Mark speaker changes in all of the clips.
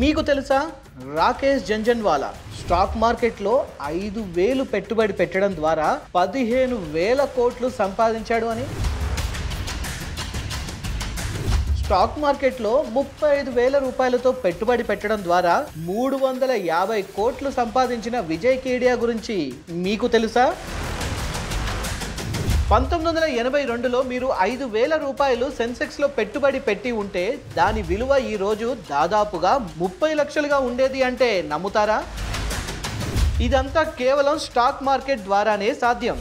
Speaker 1: మీకు తెలుసా రాకేష్ జంజన్వాలా స్టాక్ మార్కెట్లో ఐదు వేలు పెట్టుబడి పెట్టడం ద్వారా పదిహేను వేల కోట్లు సంపాదించాడు అని స్టాక్ మార్కెట్లో ముప్పై ఐదు వేల రూపాయలతో పెట్టుబడి పెట్టడం ద్వారా మూడు వందల యాభై కోట్లు సంపాదించిన విజయ్ కేడియా గురించి మీకు తెలుసా పంతొమ్మిది వందల ఎనభై రెండులో మీరు ఐదు వేల రూపాయలు సెన్సెక్స్లో పెట్టుబడి పెట్టి ఉంటే దాని విలువ ఈ రోజు దాదాపుగా ముప్పై లక్షలుగా ఉండేది అంటే నమ్ముతారా ఇదంతా కేవలం స్టాక్ మార్కెట్ ద్వారానే సాధ్యం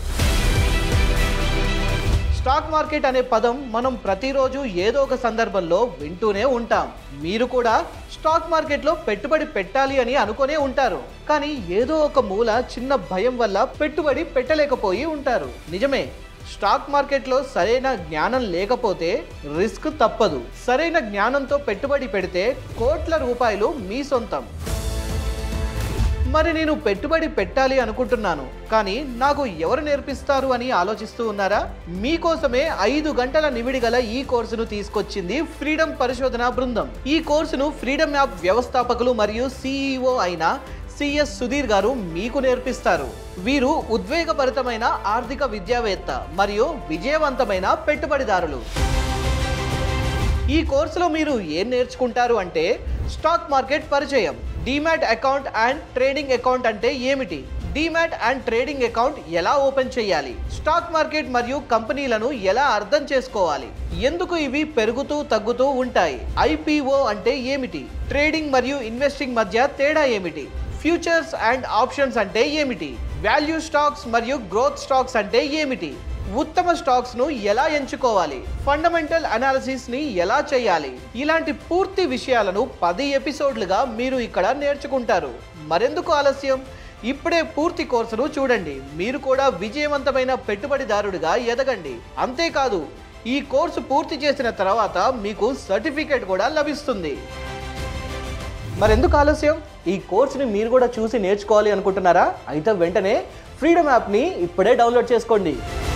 Speaker 1: స్టాక్ మార్కెట్ అనే పదం మనం ప్రతిరోజు ఏదో ఒక సందర్భంలో వింటూనే ఉంటాం మీరు కూడా స్టాక్ మార్కెట్లో పెట్టుబడి పెట్టాలి అని అనుకునే ఉంటారు కానీ ఏదో ఒక మూల చిన్న భయం వల్ల పెట్టుబడి పెట్టలేకపోయి ఉంటారు నిజమే స్టాక్ మార్కెట్లో సరైన జ్ఞానం లేకపోతే రిస్క్ తప్పదు సరైన జ్ఞానంతో పెట్టుబడి పెడితే కోట్ల రూపాయలు మీ సొంతం మరి నేను పెట్టుబడి పెట్టాలి అనుకుంటున్నాను కానీ నాకు ఎవరు నేర్పిస్తారు అని ఆలోచిస్తూ ఉన్నారా మీకోసమే ఐదు గంటల నివిడి గల ఈ కోర్సును తీసుకొచ్చింది ఫ్రీడమ్ పరిశోధన బృందం ఈ కోర్సును ఫ్రీడమ్ యాప్ వ్యవస్థాపకులు మరియు సిఇఓ అయిన సిఎస్ సుధీర్ గారు మీకు నేర్పిస్తారు వీరు ఉద్వేగభరితమైన ఆర్థిక విద్యావేత్త మరియు విజయవంతమైన పెట్టుబడిదారులు ఈ కోర్సులో మీరు ఏం నేర్చుకుంటారు అంటే స్టాక్ మార్కెట్ పరిచయం demat account and trading account అంటే ఏమిటి డీమ్యాట్ అండ్ ట్రేడింగ్ అకౌంట్ ఎలా ఓపెన్ చేయాలి స్టాక్ మార్కెట్ మరియు కంపెనీలను ఎలా అర్థం చేసుకోవాలి ఎందుకు ఇవి పెరుగుతూ తగ్గుతూ ఉంటాయి ఐపీఓ అంటే ఏమిటి ట్రేడింగ్ మరియు ఇన్వెస్టింగ్ మధ్య తేడా ఏమిటి ఫ్యూచర్స్ అండ్ ఆప్షన్స్ అంటే ఏమిటి వాల్యూ స్టాక్స్ మరియు గ్రోత్ స్టాక్స్ అంటే ఏమిటి ఉత్తమ స్టాక్స్ ను ఎలా ఎంచుకోవాలి ఫండమెంటల్ అనాలిసిస్ ని ఎలా చేయాలి ఇలాంటి పూర్తి విషయాలను పది ఎపిసోడ్లుగా మీరు ఇక్కడ నేర్చుకుంటారు మరెందుకు ఆలస్యం ఇప్పుడే పూర్తి కోర్సును చూడండి మీరు కూడా విజయవంతమైన పెట్టుబడిదారుడిగా ఎదగండి అంతేకాదు ఈ కోర్సు పూర్తి చేసిన తర్వాత మీకు సర్టిఫికేట్ కూడా లభిస్తుంది మరెందుకు ఆలస్యం ఈ కోర్సుని మీరు కూడా చూసి నేర్చుకోవాలి అనుకుంటున్నారా అయితే వెంటనే ఫ్రీడమ్ యాప్ని ఇప్పుడే డౌన్లోడ్ చేసుకోండి